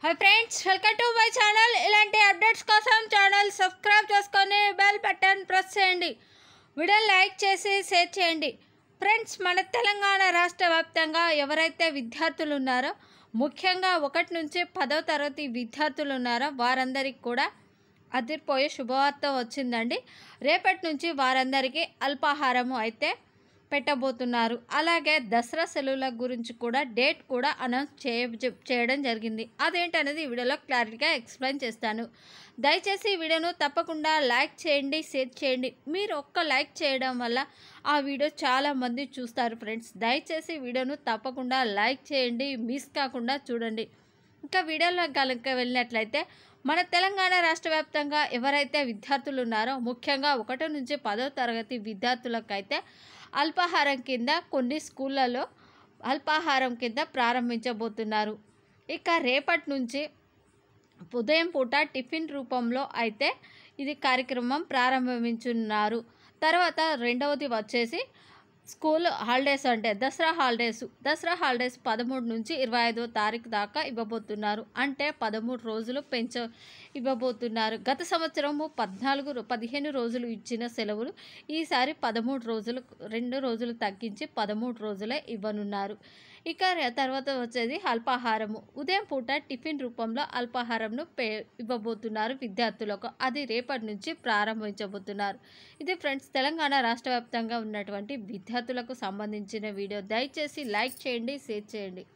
hi friends welcome to my channel ఇలాంటి updates కోసం channel subscribe చేసుకొని బెల్ బటన్ ప్రెస్ చేయండి వీడియో లైక్ చేసి షేర్ చేయండి ఫ్రెండ్స్ మన తెలంగాణ రాష్ట్ర వ్యాప్తంగా ఎవరైతే విద్యార్థులు ఉన్నారో ముఖ్యంగా ఒకటి నుంచి పదో తరగతి విద్యార్థులు ఉన్నారో వారందరికీ కూడా అదిరిపోయే శుభవార్త వచ్చిందండి రేపటి నుంచి వారందరికీ అల్పాహారము అయితే పెట్టబోతున్నారు అలాగే దసరా సెలవుల గురించి కూడా డేట్ కూడా అనౌన్స్ చేయ చేయడం జరిగింది అదేంటనేది ఈ వీడియోలో క్లారిటీగా ఎక్స్ప్లెయిన్ చేస్తాను దయచేసి ఈ వీడియోను తప్పకుండా లైక్ చేయండి షేర్ చేయండి మీరు ఒక్క లైక్ చేయడం వల్ల ఆ వీడియో చాలా మంది చూస్తారు ఫ్రెండ్స్ దయచేసి వీడియోను తప్పకుండా లైక్ చేయండి మిస్ కాకుండా చూడండి ఇంకా వీడియోలో కనుక వెళ్ళినట్లయితే మన తెలంగాణ రాష్ట్ర వ్యాప్తంగా ఎవరైతే విద్యార్థులు ఉన్నారో ముఖ్యంగా ఒకటి నుంచి పదో తరగతి విద్యార్థులకైతే అల్పాహారం కింద కొన్ని స్కూళ్ళలో అల్పాహారం కింద ప్రారంభించబోతున్నారు ఇక రేపటి నుంచి ఉదయం పూట టిఫిన్ రూపంలో అయితే ఇది కార్యక్రమం ప్రారంభించున్నారు తర్వాత రెండవది వచ్చేసి స్కూల్ హాలిడేస్ అంటే దసరా హాలిడేస్ దసరా హాలిడేస్ పదమూడు నుంచి ఇరవై ఐదో తారీఖు దాకా ఇవ్వబోతున్నారు అంటే పదమూడు రోజులు పెంచ ఇవ్వబోతున్నారు గత సంవత్సరము పద్నాలుగు రో- పదిహేను రోజులు ఇచ్చిన సెలవులు ఈసారి పదమూడు రోజులు రెండు రోజులు తగ్గించి పదమూడు రోజులే ఇవ్వనున్నారు ఇక ర- తర్వాత వచ్చేది అల్పాహారము ఉదయం పూట టిఫిన్ రూపంలో అల్పాహారంను పే ఇవ్వబోతున్నారు విద్యార్థులకు అది రేపటి నుంచి ప్రారంభించబోతున్నారు ఇది ఫ్రెండ్స్ తెలంగాణ రాష్ట్ర వ్యాప్తంగా ఉన్నటువంటి విద్యార్థులకు సంబంధించిన వీడియో దయచేసి లైక్ చేయండి షేర్ చేయండి